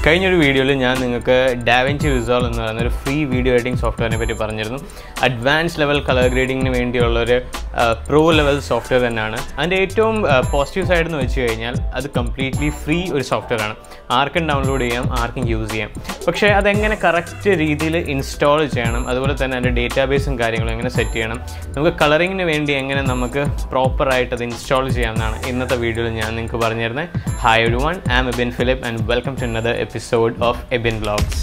കഴിഞ്ഞൊരു വീഡിയോയിൽ ഞാൻ നിങ്ങൾക്ക് ഡാവെഞ്ചി റിസോൾവ് എന്ന് പറയുന്ന ഒരു ഫ്രീ വീഡിയോ എഡിറ്റിംഗ് സോഫ്റ്റ്വെയറിനെ പറ്റി പറഞ്ഞിരുന്നു അഡ്വാൻസ് ലെവൽ കളർ ഗ്രേഡിങ്ങിന് വേണ്ടിയുള്ള ഒരു പ്രോ ലെവൽ സോഫ്റ്റ്വെയർ തന്നെയാണ് അതിൻ്റെ ഏറ്റവും പോസിറ്റീവ് സൈഡ് എന്ന് വെച്ച് കഴിഞ്ഞാൽ അത് കംപ്ലീറ്റ്ലി ഫ്രീ ഒരു സോഫ്റ്റ്വെയർ ആണ് ആർക്കും ഡൗൺലോഡ് ചെയ്യാം ആർക്കും യൂസ് ചെയ്യാം പക്ഷേ അതെങ്ങനെ കറക്റ്റ് രീതിയിൽ ഇൻസ്റ്റാൾ ചെയ്യണം അതുപോലെ തന്നെ അതിൻ്റെ ഡേറ്റാബേസും കാര്യങ്ങളും എങ്ങനെ സെറ്റ് ചെയ്യണം നമുക്ക് കളറിങ്ങിന് വേണ്ടി എങ്ങനെ നമുക്ക് പ്രോപ്പറായിട്ട് അത് ഇൻസ്റ്റാൾ ചെയ്യാമെന്നാണ് ഇന്നത്തെ വീഡിയോയിൽ ഞാൻ നിങ്ങൾക്ക് പറഞ്ഞിരുന്നത് hi everyone am Ebin Philip and welcome to another episode of Ebin blogs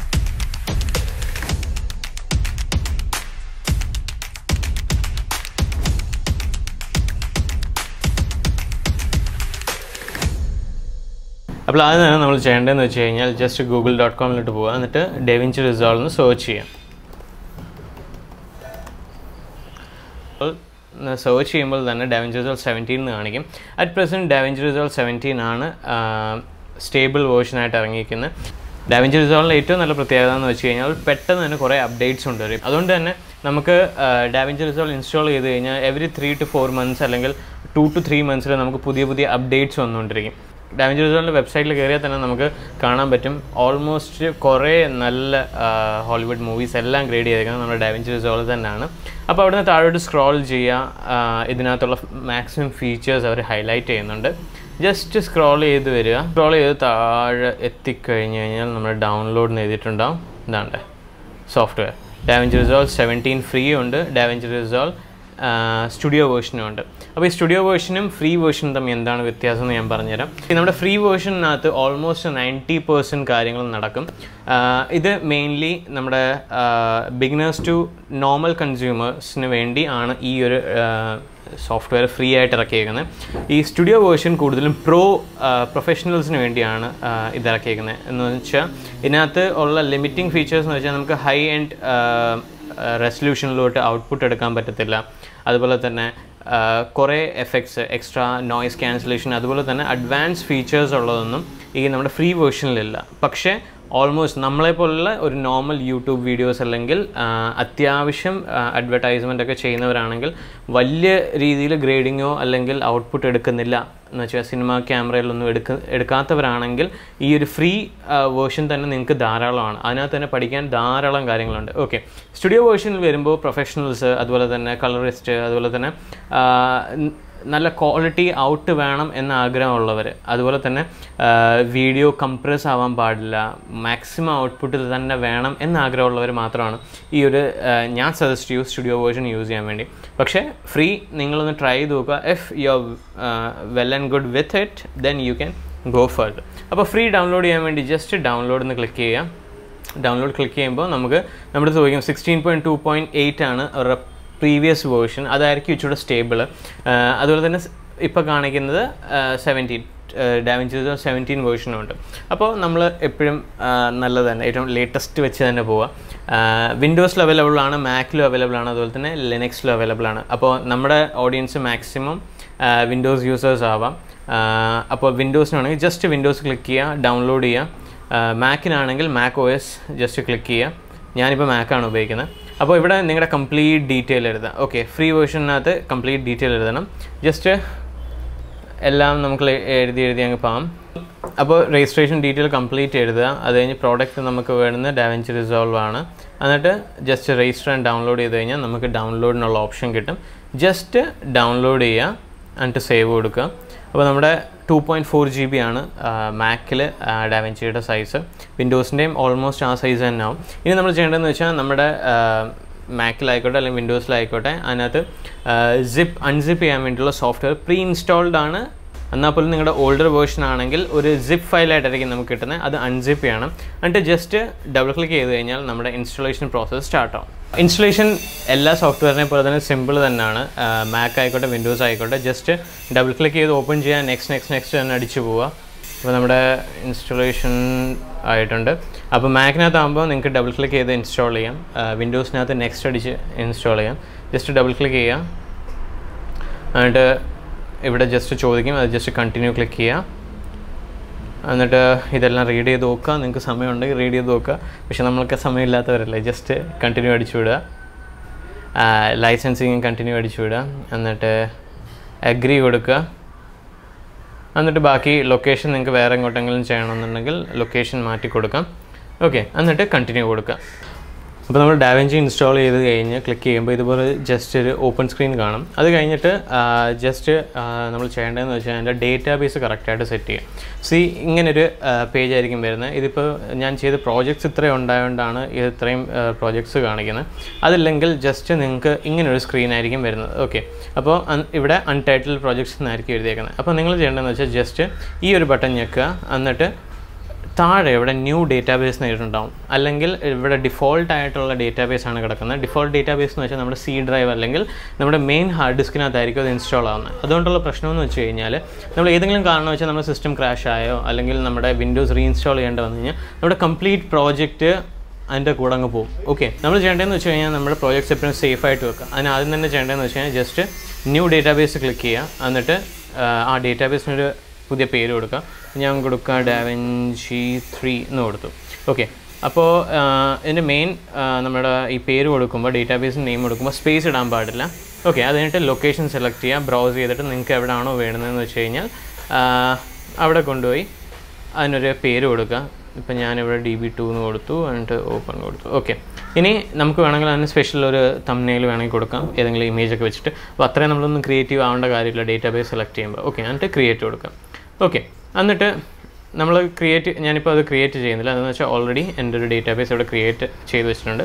അപ്പോൾ ആദ്യം തന്നെ നമ്മൾ ചെയ്യേണ്ടതെന്ന് വെച്ച് കഴിഞ്ഞാൽ ജസ്റ്റ് ഗൂഗിൾ ഡോട്ട് കോമിലോട്ട് പോവുക എന്നിട്ട് ഡെവിഞ്ചി റിസോൾവ് എന്ന് സെർച്ച് ചെയ്യാം അപ്പോൾ സെർച്ച് ചെയ്യുമ്പോൾ തന്നെ ഡാവിഞ്ചി റിസോൾവ് സെവൻറ്റീൻ എന്ന് കാണിക്കും at present DaVinci resolve seventeen ആണ് സ്റ്റേബിൾ വേർഷനായിട്ട് ഇറങ്ങിയിരിക്കുന്നത് ഡാവിഞ്ചി റിസോൾവിൻ്റെ ഏറ്റവും നല്ല പ്രത്യേകത എന്ന് വെച്ച് കഴിഞ്ഞാൽ പെട്ടെന്ന് തന്നെ കുറേ അപ്ഡേറ്റ്സ് കൊണ്ടുവരും അതുകൊണ്ട് തന്നെ നമുക്ക് ഡാവിഞ്ചി റിസോൾവ് ഇൻസ്റ്റാൾ ചെയ്ത് കഴിഞ്ഞാൽ every three two four months അല്ലെങ്കിൽ ടു ടു ത്രീ മന്ത്സിൽ നമുക്ക് പുതിയ പുതിയ അപ്ഡേറ്റ്സ് വന്നുകൊണ്ടിരിക്കും ഡാമേജ് റിസോൾട്ടിൻ്റെ വെബ്സൈറ്റിൽ കയറിയാൽ തന്നെ നമുക്ക് കാണാൻ പറ്റും ഓൾമോസ്റ്റ് കുറേ നല്ല ഹോളിവുഡ് മൂവീസ് എല്ലാം ഗ്രേഡ് ചെയ്തേക്കുന്നത് നമ്മുടെ ഡാമേജ് റിസോൾവ് തന്നെയാണ് അപ്പോൾ അവിടുന്ന് താഴോട്ട് സ്ക്രോൾ ചെയ്യുക ഇതിനകത്തുള്ള മാക്സിമം ഫീച്ചേഴ്സ് അവർ ഹൈലൈറ്റ് ചെയ്യുന്നുണ്ട് ജസ്റ്റ് സ്ക്രോൾ ചെയ്ത് വരിക സ്ക്രോൾ ചെയ്ത് താഴെ എത്തിക്കഴിഞ്ഞ് കഴിഞ്ഞാൽ നമ്മൾ ഡൗൺലോഡ് ചെയ്തിട്ടുണ്ടാവും ഇതാണ്ട് software DaVinci resolve seventeen free ഉണ്ട് ഡാവഞ്ചി റിസോൾവ് സ്റ്റുഡിയോ വേർഷനും ഉണ്ട് അപ്പോൾ ഈ സ്റ്റുഡിയോ വേർഷനും ഫ്രീ വേർഷനും തമ്മിൽ എന്താണ് വ്യത്യാസം എന്ന് ഞാൻ പറഞ്ഞുതരാം ഈ നമ്മുടെ ഫ്രീ വേർഷനകത്ത് ഓൾമോസ്റ്റ് നയൻറ്റി പെർസെൻറ്റ് കാര്യങ്ങൾ നടക്കും ഇത് മെയിൻലി നമ്മുടെ ബിഗിനേഴ്സ് ടു നോർമൽ കൺസ്യൂമേഴ്സിന് വേണ്ടി ആണ് ഈ ഒരു സോഫ്റ്റ്വെയർ ഫ്രീ ആയിട്ട് ഇറക്കിയേക്കുന്നത് ഈ സ്റ്റുഡിയോ വേർഷൻ കൂടുതലും പ്രോ പ്രൊഫഷണൽസിന് വേണ്ടിയാണ് ഇത് ഇറക്കിയേക്കുന്നത് എന്ന് വെച്ചാൽ ഇതിനകത്ത് ഉള്ള ലിമിറ്റിംഗ് ഫീച്ചേഴ്സ് എന്ന് വെച്ചാൽ നമുക്ക് ഹൈ എൻഡ് റെസൊല്യൂഷനിലോട്ട് ഔട്ട്പുട്ട് എടുക്കാൻ പറ്റത്തില്ല അതുപോലെ തന്നെ കുറേ എഫക്ട്സ് എക്സ്ട്രാ നോയ്സ് ക്യാൻസലേഷൻ അതുപോലെ തന്നെ അഡ്വാൻസ് ഫീച്ചേഴ്സ് ഉള്ളതൊന്നും ഈ നമ്മുടെ ഫ്രീ വേർഷനിലില്ല പക്ഷേ ഓൾമോസ്റ്റ് നമ്മളെപ്പോലുള്ള ഒരു നോർമൽ യൂട്യൂബ് വീഡിയോസ് അല്ലെങ്കിൽ അത്യാവശ്യം അഡ്വർടൈസ്മെൻ്റ് ഒക്കെ ചെയ്യുന്നവരാണെങ്കിൽ വലിയ രീതിയിൽ ഗ്രേഡിങ്ങോ അല്ലെങ്കിൽ ഔട്ട്പുട്ട് എടുക്കുന്നില്ല എന്ന് വെച്ചാൽ സിനിമ ക്യാമറയിലൊന്നും എടുക്ക എടുക്കാത്തവരാണെങ്കിൽ ഈ ഒരു ഫ്രീ വേർഷൻ തന്നെ നിങ്ങൾക്ക് ധാരാളമാണ് അതിനകത്ത് തന്നെ പഠിക്കാൻ ധാരാളം കാര്യങ്ങളുണ്ട് ഓക്കെ സ്റ്റുഡിയോ വേർഷനിൽ വരുമ്പോൾ പ്രൊഫഷണൽസ് അതുപോലെ തന്നെ കളറിസ്റ്റ് അതുപോലെ തന്നെ നല്ല ക്വാളിറ്റി ഔട്ട് വേണം എന്ന ആഗ്രഹമുള്ളവർ അതുപോലെ തന്നെ വീഡിയോ കംപ്രസ് ആവാൻ പാടില്ല മാക്സിമം ഔട്ട്പുട്ടിൽ തന്നെ വേണം എന്ന ആഗ്രഹമുള്ളവർ മാത്രമാണ് ഈ ഒരു ഞാൻ സജസ്റ്റ് ചെയ്യൂ സ്റ്റുഡിയോ വേർഷൻ യൂസ് ചെയ്യാൻ വേണ്ടി പക്ഷേ ഫ്രീ നിങ്ങളൊന്ന് ട്രൈ ചെയ്ത് നോക്കുക if you are well and good with it then you can go further അപ്പോൾ ഫ്രീ ഡൗൺലോഡ് ചെയ്യാൻ വേണ്ടി ജസ്റ്റ് ഡൗൺലോഡ് എന്ന് ക്ലിക്ക് ചെയ്യാം ഡൗൺലോഡ് ക്ലിക്ക് ചെയ്യുമ്പോൾ നമുക്ക് നമ്മുടെ ചോദിക്കും sixteen point two point eight ആണ് അവരുടെ പ്രീവിയസ് വേർഷൻ അതായിരിക്കും ഇച്ചിരി സ്റ്റേബിൾ അതുപോലെ തന്നെ ഇപ്പോൾ കാണിക്കുന്നത് സെവൻറ്റീൻ ഡാമേജ് സെവൻറ്റീൻ വേർഷനും ഉണ്ട് അപ്പോൾ നമ്മൾ എപ്പോഴും നല്ലത് തന്നെ ഏറ്റവും ലേറ്റസ്റ്റ് വെച്ച് തന്നെ പോവുക വിൻഡോസിൽ അവൈലബിൾ ആണ് മാക്കിലും അവൈലബിൾ ആണ് അതുപോലെ തന്നെ ലിനക്സിലും അവൈലബിൾ ആണ് അപ്പോൾ നമ്മുടെ ഓഡിയൻസ് മാക്സിമം വിൻഡോസ് യൂസേഴ്സ് ആവാം അപ്പോൾ വിൻഡോസിനാണെങ്കിൽ ജസ്റ്റ് വിൻഡോസ് ക്ലിക്ക് ചെയ്യുക ഡൗൺലോഡ് ചെയ്യുക മാക്കിനാണെങ്കിൽ Mac O S just click ചെയ്യുക ഞാനിപ്പോൾ മാക്കാണ് ഉപയോഗിക്കുന്നത് അപ്പോൾ ഇവിടെ നിങ്ങളുടെ കംപ്ലീറ്റ് ഡീറ്റെയിൽ എഴുതാം ഓക്കെ ഫ്രീ വേർഷനകത്ത് കംപ്ലീറ്റ് ഡീറ്റെയിൽ എഴുതണം ജസ്റ്റ് എല്ലാം നമുക്ക് എഴുതി എഴുതി അങ്ങ് പോകാം അപ്പോൾ രജിസ്ട്രേഷൻ ഡീറ്റെയിൽ കംപ്ലീറ്റ് എഴുതുക അത് കഴിഞ്ഞ് പ്രോഡക്റ്റ് നമുക്ക് വേണ്ടുന്ന ഡാവഞ്ചി റിസോൾവ് ആണ് എന്നിട്ട് ജസ്റ്റ് രജിസ്റ്റർ ആൻഡ് ഡൗൺലോഡ് ചെയ്ത് കഴിഞ്ഞാൽ നമുക്ക് ഡൗൺലോഡിനുള്ള ഓപ്ഷൻ കിട്ടും ജസ്റ്റ് ഡൗൺലോഡ് ചെയ്യുക എന്നിട്ട് സേവ് കൊടുക്കുക അപ്പോൾ നമ്മുടെ two point four GB B ആണ് മാക്കിൽ ഡാവെഞ്ചിയുടെ സൈസ് വിൻഡോസിൻ്റെയും ഓൾമോസ്റ്റ് ആ സൈസ് തന്നെ ആവും ഇനി നമ്മൾ ചെയ്യേണ്ടതെന്ന് വെച്ചാൽ നമ്മുടെ മാക്കിലായിക്കോട്ടെ അല്ലെങ്കിൽ വിൻഡോസിലായിക്കോട്ടെ അതിനകത്ത് സിപ്പ് അൺസിപ്പ് ചെയ്യാൻ വേണ്ടിയുള്ള സോഫ്റ്റ്വെയർ പ്രീ ഇൻസ്റ്റാൾഡ് ആണ് എന്നാൽ പോലും നിങ്ങളുടെ ഓൾഡർ വേർഷൻ ആണെങ്കിൽ ഒരു സിപ്പ് ഫയലായിട്ടായിരിക്കും നമുക്ക് കിട്ടുന്നത് അത് അൺസിപ്പ് ചെയ്യണം എന്നിട്ട് ജസ്റ്റ് ഡബിൾ ക്ലിക്ക് ചെയ്ത് കഴിഞ്ഞാൽ നമ്മുടെ ഇൻസ്റ്റലേഷൻ പ്രോസസ്സ് സ്റ്റാർട്ട് ആവും ഇൻസ്റ്റലേഷൻ എല്ലാ സോഫ്റ്റ്വെയറിനെ പോലെ തന്നെ സിമ്പിൾ തന്നെയാണ് മാക്ക് ആയിക്കോട്ടെ വിൻഡോസ് ആയിക്കോട്ടെ ജസ്റ്റ് ഡബിൾ ക്ലിക്ക് ചെയ്ത് ഓപ്പൺ ചെയ്യാൻ നെക്സ്റ്റ് നെക്സ്റ്റ് നെക്സ്റ്റ് തന്നെ അടിച്ചു പോവുക അപ്പോൾ നമ്മുടെ ഇൻസ്റ്റലേഷൻ ആയിട്ടുണ്ട് അപ്പോൾ മാക്കിനകത്താകുമ്പോൾ നിങ്ങൾക്ക് ഡബിൾ ക്ലിക്ക് ചെയ്ത് ഇൻസ്റ്റാൾ ചെയ്യാം വിൻഡോസിനകത്ത് നെക്സ്റ്റ് അടിച്ച് ഇൻസ്റ്റാൾ ചെയ്യാം ജസ്റ്റ് ഡബിൾ ക്ലിക്ക് ചെയ്യാം എന്നിട്ട് ഇവിടെ ജസ്റ്റ് ചോദിക്കും അത് ജസ്റ്റ് കണ്ടിന്യൂ ക്ലിക്ക് ചെയ്യുക എന്നിട്ട് ഇതെല്ലാം റീഡ് ചെയ്ത് നോക്കുക നിങ്ങൾക്ക് സമയമുണ്ടെങ്കിൽ റീഡ് ചെയ്ത് നോക്കുക പക്ഷെ നമ്മൾക്ക് സമയമില്ലാത്തവരല്ലേ ജസ്റ്റ് കണ്ടിന്യൂ അടിച്ചു വിടുക ലൈസൻസിങ് കണ്ടിന്യൂ അടിച്ചു വിടുക എന്നിട്ട് അഗ്രി കൊടുക്കുക എന്നിട്ട് ബാക്കി ലൊക്കേഷൻ നിങ്ങൾക്ക് വേറെ എങ്ങോട്ടെങ്കിലും ചെയ്യണമെന്നുണ്ടെങ്കിൽ ലൊക്കേഷൻ മാറ്റി കൊടുക്കാം ഓക്കെ എന്നിട്ട് കണ്ടിന്യൂ കൊടുക്കാം അപ്പോൾ നമ്മൾ ഡാവെഞ്ചി ഇൻസ്റ്റാൾ ചെയ്ത് കഴിഞ്ഞ് ക്ലിക്ക് ചെയ്യുമ്പോൾ ഇതുപോലെ ജസ്റ്റ് ഒരു ഓപ്പൺ സ്ക്രീൻ കാണും അത് കഴിഞ്ഞിട്ട് ജസ്റ്റ് നമ്മൾ ചെയ്യേണ്ടതെന്ന് വെച്ചാൽ അതിൻ്റെ ഡേറ്റാ ബേസ് കറക്റ്റായിട്ട് സെറ്റ് ചെയ്യുക സി ഇങ്ങനൊരു പേജ് ആയിരിക്കും വരുന്നത് ഇതിപ്പോൾ ഞാൻ ചെയ്ത പ്രോജക്ട്സ് ഇത്രയും ഉണ്ടായതുകൊണ്ടാണ് ഇത് ഇത്രയും പ്രോജക്ട്സ് കാണിക്കുന്നത് അതില്ലെങ്കിൽ ജസ്റ്റ് നിങ്ങൾക്ക് ഇങ്ങനൊരു സ്ക്രീൻ ആയിരിക്കും വരുന്നത് ഓക്കെ അപ്പോൾ ഇവിടെ അൺടൈറ്റിൽ പ്രോജക്ട്സ് എന്നായിരിക്കും എഴുതിയേക്കുന്നത് അപ്പോൾ നിങ്ങൾ ചെയ്യേണ്ടതെന്ന് വെച്ചാൽ ജസ്റ്റ് ഈ ഒരു ബട്ടൺ ഞെക്കുക എന്നിട്ട് താഴെ ഇവിടെ ന്യൂ ഡേറ്റാബേസ് നേരിട്ടുണ്ടാവും അല്ലെങ്കിൽ ഇവിടെ ഡിഫോൾട്ട് ആയിട്ടുള്ള ഡേറ്റാബേസ് ആണ് കിടക്കുന്നത് ഡിഫോൾട്ട് ഡേറ്റാബേസ് എന്ന് വെച്ചാൽ നമ്മുടെ സി ഡ്രൈവ് അല്ലെങ്കിൽ നമ്മുടെ മെയിൻ ഹാർഡ് ഡിസ്കിനകത്തായിരിക്കും അത് ഇൻസ്റ്റാൾ ആവുന്നത് അതുകൊണ്ടുള്ള പ്രശ്നം എന്ന് വെച്ച് കഴിഞ്ഞാൽ നമ്മൾ ഏതെങ്കിലും കാരണം വെച്ചാൽ നമ്മുടെ സിസ്റ്റം ക്രാഷ് ആയോ അല്ലെങ്കിൽ നമ്മുടെ വിൻഡോസ് റീഇൻസ്റ്റാൾ ചെയ്യേണ്ടി വന്നു കഴിഞ്ഞാൽ നമ്മുടെ കംപ്ലീറ്റ് പ്രോജക്റ്റ് അതിൻ്റെ കൂടെ അങ്ങ് പോകും ഓക്കെ നമ്മൾ ചെയ്യേണ്ടതെന്ന് വെച്ച് കഴിഞ്ഞാൽ നമ്മുടെ പ്രോജക്ട്സ് എപ്പോഴും സേഫ് ആയിട്ട് വെക്കുക അതിന് ആദ്യം തന്നെ ചെയ്യേണ്ടതെന്ന് വെച്ച് കഴിഞ്ഞാൽ ജസ്റ്റ് ന്യൂ ഡേറ്റാബേസ് ക്ലിക്ക് ചെയ്യുക എന്നിട്ട് ആ ഡേറ്റാബേസിനൊരു പുതിയ പേര് കൊടുക്കുക ഞാൻ കൊടുക്കുക ഡാവൻജി ത്രീ എന്ന് കൊടുത്തു ഓക്കെ അപ്പോൾ ഇതിൻ്റെ മെയിൻ നമ്മുടെ ഈ പേര് കൊടുക്കുമ്പോൾ ഡേറ്റാബേസിന് നെയിം കൊടുക്കുമ്പോൾ സ്പേസ് ഇടാൻ പാടില്ല ഓക്കെ അത് കഴിഞ്ഞിട്ട് ലൊക്കേഷൻ സെലക്ട് ചെയ്യുക ബ്രൗസ് ചെയ്തിട്ട് നിങ്ങൾക്ക് എവിടെയാണോ വേണമെന്ന് വെച്ച് കഴിഞ്ഞാൽ അവിടെ കൊണ്ടുപോയി അതിനൊരു പേര് കൊടുക്കുക ഇപ്പം ഞാനിവിടെ ഡി ബി ടു എന്ന് കൊടുത്തു എന്നിട്ട് ഓപ്പൺ കൊടുത്തു ഓക്കെ ഇനി നമുക്ക് വേണമെങ്കിൽ അതിന് സ്പെഷ്യൽ ഒരു തമ്നെയിൽ വേണമെങ്കിൽ കൊടുക്കാം ഏതെങ്കിലും ഇമേജ് ഒക്കെ വെച്ചിട്ട് അപ്പോൾ അത്രയും നമ്മളൊന്നും ക്രിയേറ്റീവ് ആവേണ്ട കാര്യമില്ല ഡേറ്റാബേസ് സെലക്ട് ചെയ്യുമ്പോൾ ഓക്കെ എന്നിട്ട് ക്രിയേറ്റ് കൊടുക്കാം ഓക്കെ എന്നിട്ട് നമ്മൾ ക്രിയേറ്റ് ഞാനിപ്പോൾ അത് ക്രിയേറ്റ് ചെയ്യുന്നില്ല അതെന്ന് വെച്ചാൽ ഓൾറെഡി എൻ്റെ ഒരു ഡേറ്റാബേസ് ഇവിടെ ക്രിയേറ്റ് ചെയ്ത് വെച്ചിട്ടുണ്ട്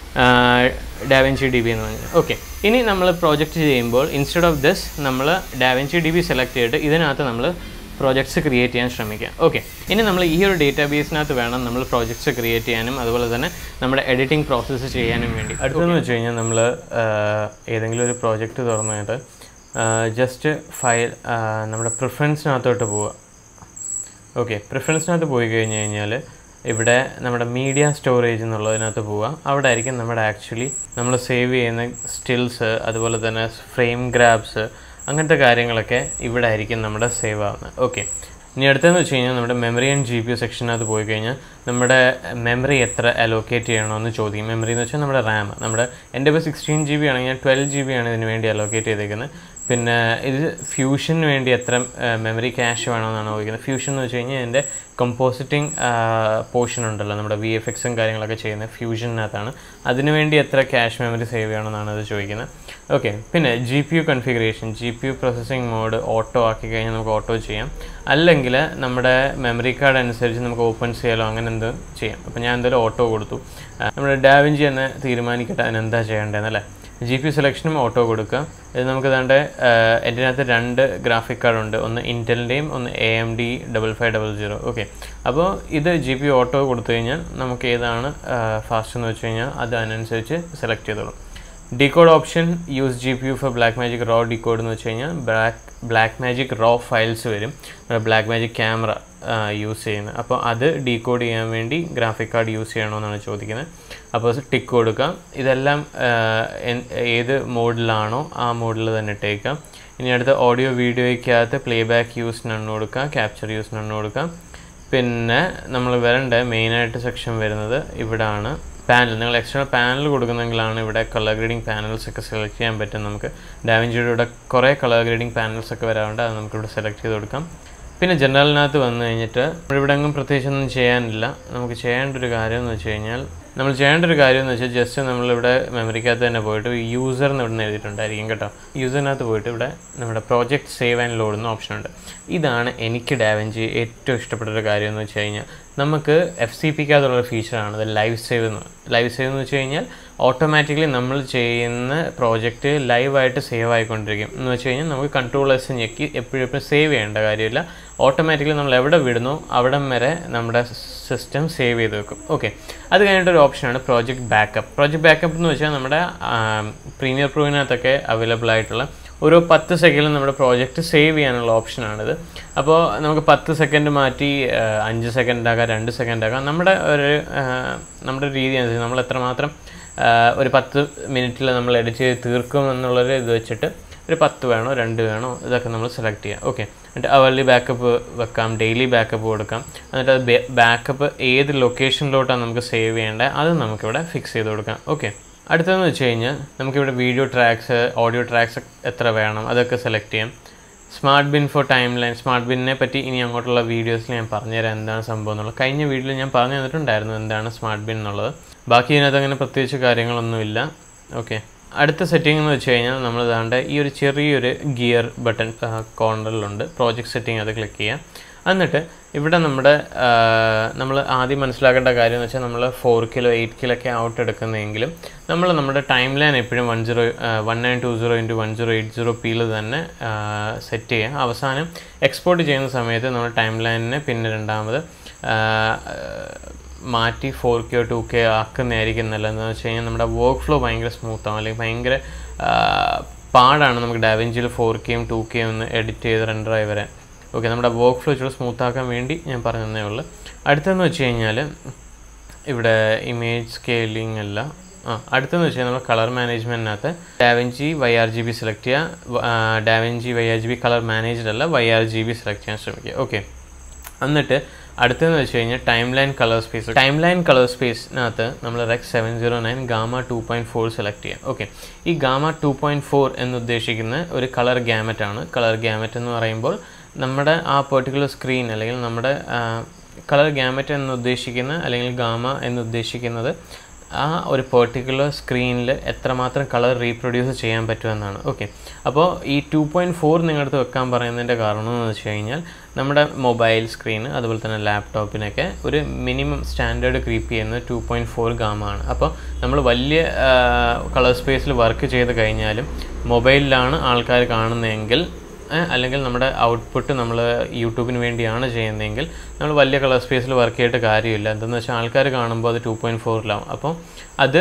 ഡാവൻസി ഡി ബി എന്ന് പറഞ്ഞാൽ ഓക്കെ ഇനി നമ്മൾ പ്രോജക്റ്റ് ചെയ്യുമ്പോൾ ഇൻസ്റ്റെഡ് ഓഫ് ദിസ് നമ്മൾ ഡാവൻസി ഡി ബി സെലക്ട് ചെയ്തിട്ട് ഇതിനകത്ത് നമ്മൾ പ്രോജക്ട്സ് ക്രിയേറ്റ് ചെയ്യാൻ ശ്രമിക്കുക ഓക്കെ ഇനി നമ്മൾ ഈ ഒരു ഡേറ്റാബേസിനകത്ത് വേണം നമ്മൾ പ്രോജക്ട്സ് ക്രിയേറ്റ് ചെയ്യാനും അതുപോലെ തന്നെ നമ്മുടെ എഡിറ്റിംഗ് പ്രോസസ്സ് ചെയ്യാനും വേണ്ടി അടുത്തെന്ന് വെച്ച് കഴിഞ്ഞാൽ നമ്മൾ ഏതെങ്കിലും ഒരു പ്രോജക്റ്റ് തുറന്നിട്ട് ജസ്റ്റ് ഫയൽ നമ്മുടെ പ്രിഫറൻസിനകത്തോട്ട് പോവുക ഓക്കെ പ്രിഫറൻസിനകത്ത് പോയി കഴിഞ്ഞ് കഴിഞ്ഞാൽ ഇവിടെ നമ്മുടെ മീഡിയ സ്റ്റോറേജ് എന്നുള്ളതിനകത്ത് പോവുക അവിടെ ആയിരിക്കും നമ്മുടെ ആക്ച്വലി നമ്മൾ സേവ് ചെയ്യുന്ന സ്റ്റിൽസ് അതുപോലെ തന്നെ ഫ്രെയിം ഗ്രാബ്സ് അങ്ങനത്തെ കാര്യങ്ങളൊക്കെ ഇവിടെ ആയിരിക്കും നമ്മുടെ സേവ് ആവുന്നത് ഓക്കെ ഇനി അടുത്തതെന്ന് വെച്ച് കഴിഞ്ഞാൽ നമ്മുടെ memory and G P U സെക്ഷനകത്ത് പോയി കഴിഞ്ഞാൽ നമ്മുടെ മെമ്മറി എത്ര അലോക്കേറ്റ് ചെയ്യണമെന്ന് ചോദിക്കും മെമ്മറി എന്ന് വെച്ചാൽ നമ്മുടെ റാം നമ്മുടെ എൻ്റെ ഇപ്പോൾ സിക്സ്റ്റീൻ ജി ബി ആണെങ്കിൽ ട്വൽവ് ജി ബി ആണ് ഇതിന് വേണ്ടി അലോക്കേറ്റ് ചെയ്തേക്കുന്നത് പിന്നെ ഇത് ഫ്യൂഷന് വേണ്ടി എത്ര മെമ്മറി ക്യാഷ് വേണമെന്നാണ് ചോദിക്കുന്നത് ഫ്യൂഷൻ എന്ന് വെച്ച് കഴിഞ്ഞാൽ എൻ്റെ കമ്പോസിറ്റിംഗ് പോർഷൻ ഉണ്ടല്ലോ നമ്മുടെ വി എഫ് എക്സും കാര്യങ്ങളൊക്കെ ചെയ്യുന്നത് ഫ്യൂഷനകത്താണ് അതിനുവേണ്ടി എത്ര ക്യാഷ് മെമ്മറി സേവ് ചെയ്യണമെന്നാണ് അത് ചോദിക്കുന്നത് ഓക്കെ പിന്നെ G P U configuration G P U processing mode auto ആക്കി കഴിഞ്ഞാൽ നമുക്ക് ഓട്ടോ ചെയ്യാം അല്ലെങ്കിൽ നമ്മുടെ മെമ്മറി കാർഡ് അനുസരിച്ച് നമുക്ക് ഓപ്പൺ ചെയ്യാലോ അങ്ങനെ എന്ത് ചെയ്യാം അപ്പോൾ ഞാൻ എന്തായാലും ഓട്ടോ കൊടുത്തു നമ്മുടെ ഡാവിഞ്ചി തന്നെ തീരുമാനിക്കട്ടെ അതിനെന്താ ചെയ്യേണ്ടതെന്നല്ലേ ജി പി സെലക്ഷനും ഓട്ടോ കൊടുക്കുക ഇത് നമുക്ക് വേണ്ട എൻ്റെ അകത്ത് രണ്ട് ഗ്രാഫിക് കാർഡ് ഉണ്ട് ഒന്ന് ഇൻറ്റലിൻ്റെയും ഒന്ന് A M D double five double zero okay അപ്പോൾ ഇത് ജി പി ഓട്ടോ കൊടുത്തു കഴിഞ്ഞാൽ നമുക്ക് ഏതാണ് ഫാസ്റ്റ് എന്ന് വെച്ച് കഴിഞ്ഞാൽ അത് അതിനനുസരിച്ച് സെലക്ട് ചെയ്തോളും decode option use G P U for Blackmagic raw decode എന്ന് വെച്ച് കഴിഞ്ഞാൽ black Blackmagic raw files വരും ബ്ലാക്ക് മാജിക് ക്യാമറ യൂസ് ചെയ്യുന്നത് അപ്പോൾ അത് ഡീകോഡ് ചെയ്യാൻ വേണ്ടി ഗ്രാഫിക് കാർഡ് യൂസ് ചെയ്യണമെന്നാണ് ചോദിക്കുന്നത് അപ്പോൾ ടിക്ക് കൊടുക്കാം ഇതെല്ലാം ഏത് മോഡിലാണോ ആ മോഡിൽ തന്നെ ഇട്ടേക്കാം ഇനി അടുത്ത ഓഡിയോ വീഡിയോയ്ക്കകത്ത് പ്ലേ ബാക്ക് യൂസ് നണ്ണ് കൊടുക്കാം ക്യാപ്ചർ യൂസ് നണ്ണ് കൊടുക്കാം പിന്നെ നമ്മൾ വരേണ്ട മെയിനായിട്ട് സെക്ഷൻ വരുന്നത് ഇവിടാണ് പാനൽ നിങ്ങൾ എക്സ്ട്രാ പാനൽ കൊടുക്കുന്നെങ്കിലാണ് ഇവിടെ കളർ ഗ്രേഡിംഗ് പാനൽസ് ഒക്കെ സെലക്ട് ചെയ്യാൻ പറ്റും നമുക്ക് ഡാവിഞ്ചിയുടെ ഇവിടെ കുറേ കളർ ഗ്രേഡിംഗ് പാനൽസ് ഒക്കെ വരാറുണ്ട് അത് നമുക്കിവിടെ സെലക്ട് ചെയ്ത് കൊടുക്കാം പിന്നെ ജനറലിനകത്ത് വന്നു കഴിഞ്ഞിട്ട് ഇവിടെ എങ്ങും പ്രത്യേകിച്ചൊന്നും ചെയ്യാനില്ല നമുക്ക് ചെയ്യേണ്ട ഒരു കാര്യം എന്ന് വെച്ച് കഴിഞ്ഞാൽ നമ്മൾ ചെയ്യേണ്ട ഒരു കാര്യം എന്ന് വെച്ചാൽ ജസ്റ്റ് നമ്മളിവിടെ മെമ്മറിക്കകത്ത് തന്നെ പോയിട്ട് യൂസർ എന്ന് ഇവിടെ എഴുതിയിട്ടുണ്ടായിരിക്കും കേട്ടോ യൂസറിനകത്ത് പോയിട്ട് ഇവിടെ നമ്മുടെ പ്രോജക്റ്റ് സേവ് ആൻഡ് ലോഡ് എന്ന ഓപ്ഷൻ ഉണ്ട് ഇതാണ് എനിക്ക് ഡാവഞ്ചി ഏറ്റവും ഇഷ്ടപ്പെട്ട ഒരു കാര്യം എന്ന് വെച്ച് കഴിഞ്ഞാൽ നമുക്ക് എഫ് സി പിക്കകത്തുള്ള ഫീച്ചറാണ് ഇത് ലൈവ് സേവ് എന്ന് ലൈവ് സേവ് എന്ന് വെച്ച് കഴിഞ്ഞാൽ ഓട്ടോമാറ്റിക്കലി നമ്മൾ ചെയ്യുന്ന പ്രോജക്റ്റ് ലൈവായിട്ട് സേവ് ആയിക്കൊണ്ടിരിക്കും എന്ന് വെച്ച് കഴിഞ്ഞാൽ നമുക്ക് കൺട്രോളേഴ്സ് ഞെക്കി എപ്പോഴും എപ്പോഴും സേവ് ചെയ്യേണ്ട കാര്യമില്ല ഓട്ടോമാറ്റിക്കലി നമ്മൾ എവിടെ വിടുന്നു അവിടം വരെ നമ്മുടെ സിസ്റ്റം സേവ് ചെയ്ത് വെക്കും ഓക്കെ അത് കഴിഞ്ഞിട്ടൊരു ഓപ്ഷനാണ് പ്രോജക്റ്റ് ബാക്കപ്പ് പ്രോജക്റ്റ് ബാക്കപ്പ് എന്ന് വെച്ചാൽ നമ്മുടെ പ്രീമിയർ പ്രോവിനകത്തൊക്കെ അവൈലബിൾ ആയിട്ടുള്ള ഓരോ പത്ത് സെക്കൻഡിൽ നമ്മുടെ പ്രോജക്റ്റ് സേവ് ചെയ്യാനുള്ള ഓപ്ഷനാണിത് അപ്പോൾ നമുക്ക് പത്ത് സെക്കൻഡ് മാറ്റി അഞ്ച് സെക്കൻഡ് ആകാം രണ്ട് സെക്കൻഡ് ആകാം നമ്മുടെ ഒരു നമ്മുടെ രീതി അനുസരിച്ച് നമ്മൾ എത്രമാത്രം ഒരു പത്ത് മിനിറ്റിൽ നമ്മൾ എഡിറ്റ് ചെയ്ത് തീർക്കും എന്നുള്ളൊരു ഇത് വെച്ചിട്ട് ഒരു പത്ത് വേണോ രണ്ട് വേണോ ഇതൊക്കെ നമ്മൾ സെലക്ട് ചെയ്യാം ഓക്കെ എന്നിട്ട് അവർലി ബാക്കപ്പ് വെക്കാം ഡെയിലി ബാക്കപ്പ് കൊടുക്കാം എന്നിട്ട് അത് ബാക്കപ്പ് ഏത് ലൊക്കേഷനിലോട്ടാണ് നമുക്ക് സേവ് ചെയ്യേണ്ടത് അത് നമുക്കിവിടെ ഫിക്സ് ചെയ്ത് കൊടുക്കാം ഓക്കെ അടുത്തതെന്ന് വെച്ച് കഴിഞ്ഞാൽ നമുക്കിവിടെ വീഡിയോ ട്രാക്സ് ഓഡിയോ ട്രാക്സ് എത്ര വേണം അതൊക്കെ സെലക്ട് ചെയ്യാം smart bin for timeline smart ബിന്നിനെ പറ്റി ഇനി അങ്ങോട്ടുള്ള വീഡിയോസിൽ ഞാൻ പറഞ്ഞുതരാം എന്താണ് സംഭവം എന്നുള്ളത് കഴിഞ്ഞ വീഡിയോയിൽ ഞാൻ പറഞ്ഞു തന്നിട്ടുണ്ടായിരുന്നു എന്താണ് സ്മാർട്ട് ബിൻ എന്നുള്ളത് ബാക്കി ഇതിനകത്ത് അങ്ങനെ പ്രത്യേകിച്ച് കാര്യങ്ങളൊന്നുമില്ല ഓക്കെ അടുത്ത സെറ്റിംഗ് എന്ന് വെച്ച് കഴിഞ്ഞാൽ നമ്മൾ ഇതാണ്ട് ഈ ഒരു ചെറിയൊരു ഗിയർ ബട്ടൺ കോർണറിലുണ്ട് പ്രോജക്റ്റ് സെറ്റിംഗ് അത് ക്ലിക്ക് ചെയ്യുക എന്നിട്ട് ഇവിടെ നമ്മുടെ നമ്മൾ ആദ്യം മനസ്സിലാക്കേണ്ട കാര്യം എന്ന് വെച്ചാൽ നമ്മൾ ഫോർ കിലോ എയ്റ്റ് കിലോ ഒക്കെ ഔട്ട് എടുക്കുന്നതെങ്കിലും നമ്മൾ നമ്മുടെ ടൈം ലൈൻ എപ്പോഴും one zero one nine two zero into one zero eight zero പിയിൽ തന്നെ സെറ്റ് ചെയ്യുക അവസാനം എക്സ്പോർട്ട് ചെയ്യുന്ന സമയത്ത് നമ്മൾ ടൈം ലൈനിനെ പിന്നെ രണ്ടാമത് മാറ്റി ഫോർ കെയോ ടു കെ ആക്കുന്നതായിരിക്കും നല്ലതെന്ന് വെച്ച് കഴിഞ്ഞാൽ നമ്മുടെ വർക്ക് ഫ്ലോ ഭയങ്കര സ്മൂത്താവും അല്ലെങ്കിൽ ഭയങ്കര പാടാണ് നമുക്ക് ഡാവെഞ്ചിയിൽ ഫോർ കെയും ടു കെയും ഒന്ന് എഡിറ്റ് ചെയ്ത് റെൻഡറായി വരാൻ ഓക്കെ നമ്മുടെ വർക്ക് ഫ്ലോ ഇച്ചിരി സ്മൂത്താക്കാൻ വേണ്ടി ഞാൻ പറഞ്ഞതേ ഉള്ളൂ അടുത്തെന്ന് വെച്ച് കഴിഞ്ഞാൽ ഇവിടെ ഇമേജ് സ്കെയിലിംഗ് അല്ല ആ അടുത്തെന്ന് വെച്ച് കഴിഞ്ഞാൽ നമ്മൾ കളർ മാനേജ്മെൻറ്റിനകത്ത് DaVinci Y R G B select ചെയ്യുക DaVinci Y R G B colour managed അല്ല Y R G B select ചെയ്യാൻ ശ്രമിക്കുക ഓക്കെ എന്നിട്ട് അടുത്തെന്ന് വെച്ച് കഴിഞ്ഞാൽ timeline colour space timeline colour സ്പേസിനകത്ത് നമ്മൾ Rec seven zero nine gamma two point four select ചെയ്യാം ഓക്കെ ഈ ഗാമ ടു പോയിൻറ്റ് ഫോർ എന്ന് ഉദ്ദേശിക്കുന്ന ഒരു കളർ ഗ്യാമറ്റ് ആണ് കളർ ഗ്യാമറ്റ് എന്ന് പറയുമ്പോൾ നമ്മുടെ ആ പെർട്ടിക്കുലർ സ്ക്രീൻ അല്ലെങ്കിൽ നമ്മുടെ കളർ ഗ്യാമറ്റ് എന്ന് ഉദ്ദേശിക്കുന്ന അല്ലെങ്കിൽ ഗാമ എന്ന് ഉദ്ദേശിക്കുന്നത് ആ ഒരു പെർട്ടിക്കുലർ സ്ക്രീനിൽ എത്രമാത്രം കളർ റീപ്രൊഡ്യൂസ് ചെയ്യാൻ പറ്റുമെന്നാണ് ഓക്കെ അപ്പോൾ ഈ ടു പോയിൻറ്റ് ഫോർ നിങ്ങളടുത്ത് വെക്കാൻ പറയുന്നതിൻ്റെ കാരണം എന്ന് വെച്ച് കഴിഞ്ഞാൽ നമ്മുടെ മൊബൈൽ സ്ക്രീൻ അതുപോലെ തന്നെ ലാപ്ടോപ്പിനൊക്കെ ഒരു മിനിമം സ്റ്റാൻഡേർഡ് ക്രീപ്പ് ചെയ്യുന്നത് ടു പോയിൻറ്റ് ഫോർ ഗാമാണ് അപ്പോൾ നമ്മൾ വലിയ കളർ സ്പേസിൽ വർക്ക് ചെയ്ത് കഴിഞ്ഞാലും മൊബൈലിലാണ് ആൾക്കാർ കാണുന്നതെങ്കിൽ അല്ലെങ്കിൽ നമ്മുടെ ഔട്ട്പുട്ട് നമ്മൾ യൂട്യൂബിന് വേണ്ടിയാണ് ചെയ്യുന്നതെങ്കിൽ നമ്മൾ വലിയ കളർ സ്പേസിൽ വർക്ക് ചെയ്തിട്ട് കാര്യമില്ല എന്തെന്ന് വെച്ചാൽ ആൾക്കാർ കാണുമ്പോൾ അത് ടു പോയിൻറ്റ് ഫോറിലാവും അപ്പോൾ അത്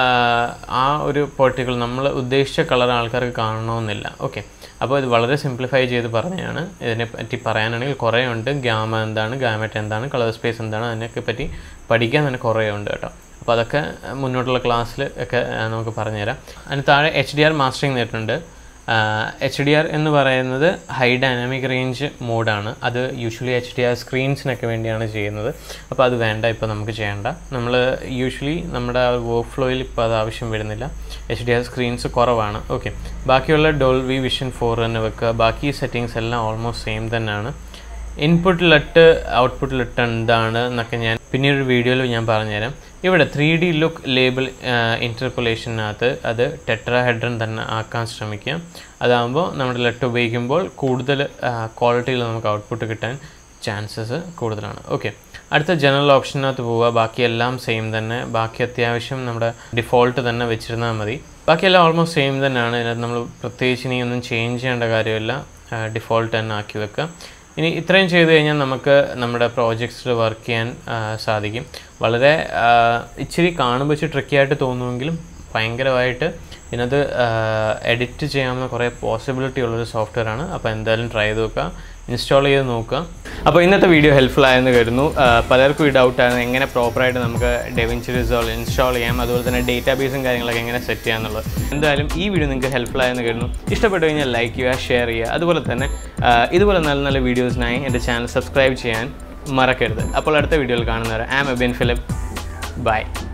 ആ ഒരു പെർട്ടിക്കുലർ നമ്മൾ ഉദ്ദേശിച്ച കളർ ആൾക്കാർക്ക് കാണണമെന്നില്ല ഓക്കെ അപ്പോൾ ഇത് വളരെ സിംപ്ലിഫൈ ചെയ്ത് പറഞ്ഞതാണ് ഇതിനെ പറ്റി പറയാനാണെങ്കിൽ കുറേ ഉണ്ട് ഗ്യാമ എന്താണ് ഗാമറ്റ് എന്താണ് കളർ സ്പേസ് എന്താണ് അതിനൊക്കെ പറ്റി പഠിക്കാൻ തന്നെ കുറേ ഉണ്ട് കേട്ടോ അപ്പോൾ അതൊക്കെ മുന്നോട്ടുള്ള ക്ലാസ്സിൽ ഒക്കെ നമുക്ക് പറഞ്ഞുതരാം അതിന് താഴെ എച്ച് ഡി ആർ മാസ്റ്ററിങ് നേരിട്ടുണ്ട് എച്ച് ഡി ആർ എന്ന് പറയുന്നത് ഹൈ ഡൈനാമിക് റേഞ്ച് മോഡാണ് അത് യൂഷ്വലി എച്ച് ഡി ആർ സ്ക്രീൻസിനൊക്കെ വേണ്ടിയാണ് ചെയ്യുന്നത് അപ്പോൾ അത് വേണ്ട ഇപ്പോൾ നമുക്ക് ചെയ്യേണ്ട നമ്മൾ യൂഷ്വലി നമ്മുടെ വർക്ക് ഫ്ലോയിൽ ഇപ്പോൾ അത് ആവശ്യം വരുന്നില്ല എച്ച് ഡി ആർ സ്ക്രീൻസ് കുറവാണ് ഓക്കെ ബാക്കിയുള്ള ഡോൾവി വിഷൻ ഫോർ തന്നെ വെക്കുക ബാക്കി സെറ്റിങ്സ് എല്ലാം ഓൾമോസ്റ്റ് സെയിം തന്നെയാണ് ഇൻപുട്ടിലിട്ട് ഔട്ട്പുട്ടിലിട്ട് എന്താണ് എന്നൊക്കെ ഞാൻ പിന്നീട് വീഡിയോയിൽ ഞാൻ പറഞ്ഞുതരാം ഇവിടെ ത്രീ ഡി ലുക്ക് ലേബിൾ ഇൻ്റർപൊലേഷനകത്ത് അത് ടെട്രാഹെഡ്രൻ തന്നെ ആക്കാൻ ശ്രമിക്കുക അതാകുമ്പോൾ നമ്മുടെ ലെറ്റ് ഉപയോഗിക്കുമ്പോൾ കൂടുതൽ ക്വാളിറ്റിയിൽ നമുക്ക് ഔട്ട്പുട്ട് കിട്ടാൻ ചാൻസസ് കൂടുതലാണ് ഓക്കെ അടുത്ത ജനറൽ ഓപ്ഷനകത്ത് പോവുക ബാക്കിയെല്ലാം സെയിം തന്നെ ബാക്കി അത്യാവശ്യം നമ്മുടെ ഡിഫോൾട്ട് തന്നെ വെച്ചിരുന്നാൽ മതി ബാക്കിയെല്ലാം ഓൾമോസ്റ്റ് സെയിം തന്നെയാണ് ഇതിനകത്ത് നമ്മൾ പ്രത്യേകിച്ച് ഇനി ഒന്നും ചേഞ്ച് ചെയ്യേണ്ട കാര്യമില്ല ഡിഫോൾട്ട് തന്നെ ആക്കി വെക്കുക ഇനി ഇത്രയും ചെയ്ത് കഴിഞ്ഞാൽ നമുക്ക് നമ്മുടെ പ്രോജക്ട്സിൽ വർക്ക് ചെയ്യാൻ സാധിക്കും വളരെ ഇച്ചിരി കാണുമ്പോൾ ഇച്ചിരി ട്രിക്കി ആയിട്ട് തോന്നുമെങ്കിലും ഭയങ്കരമായിട്ട് ഇതിനകത്ത് എഡിറ്റ് ചെയ്യാവുന്ന കുറേ പോസിബിലിറ്റി ഉള്ളൊരു സോഫ്റ്റ്വെയർ ആണ് അപ്പോൾ എന്തായാലും ട്രൈ ചെയ്ത് നോക്കുക ഇൻസ്റ്റാൾ ചെയ്ത് നോക്കുക അപ്പോൾ ഇന്നത്തെ വീഡിയോ ഹെൽപ്ഫുൾ ആയെന്ന് കരുതുന്നു പലർക്കും ഈ ഡൗട്ടാണ് എങ്ങനെ പ്രോപ്പറായിട്ട് നമുക്ക് ഡെവിൻചി റിസോൾവ് ഇൻസ്റ്റാൾ ചെയ്യാം അതുപോലെ തന്നെ ഡേറ്റാബേസും കാര്യങ്ങളൊക്കെ എങ്ങനെ സെറ്റ് ചെയ്യാമെന്നുള്ളത് എന്തായാലും ഈ വീഡിയോ നിങ്ങൾക്ക് ഹെൽപ്ഫുൾ ആയെന്ന് കരുതുന്നു ഇഷ്ടപ്പെട്ടു കഴിഞ്ഞാൽ ലൈക്ക് ചെയ്യുക ഷെയർ ചെയ്യുക അതുപോലെ തന്നെ ഇതുപോലെ നല്ല നല്ല വീഡിയോസിനായി എൻ്റെ ചാനൽ സബ്സ്ക്രൈബ് ചെയ്യാൻ മറക്കരുത് അപ്പോൾ അടുത്ത വീഡിയോയിൽ കാണുന്നവരെ ആം എബിൻ ഫിലിപ്പ് ബൈ